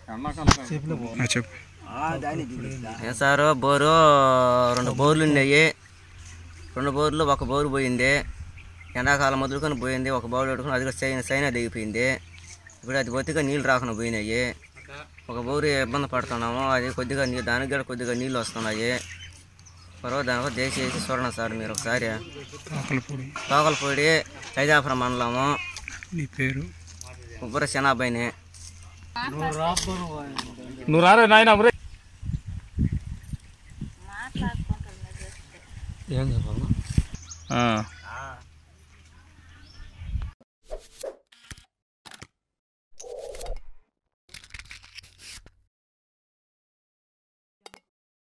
ఆ, చెప్పు ఏం సారు బోరు రెండు బోర్లు ఉన్నాయి రెండు బోర్లు ఒక బోరు పోయింది ఎండాకాలం మొదలుకొని పోయింది ఒక బోర్డు పెట్టుకుని అది కూడా సైన్ సైనా దిగిపోయింది ఇప్పుడు అది కొద్దిగా నీళ్ళు రాకుండా పోయినాయి ఒక బోరు ఇబ్బంది పడుతున్నాము అది కొద్దిగా నీ దానికి కూడా కొద్దిగా నీళ్ళు వస్తున్నాయి మరో దానికో దయచేసి చూడండి సార్ మీరు ఒకసారి ఆకలిపూడి తోకలపూడి సైదాపురం మండలము నీ పేరు ఉబ్బర శనాబాయిని నువ్వు రారా నాయన ఏం చెప్పాలి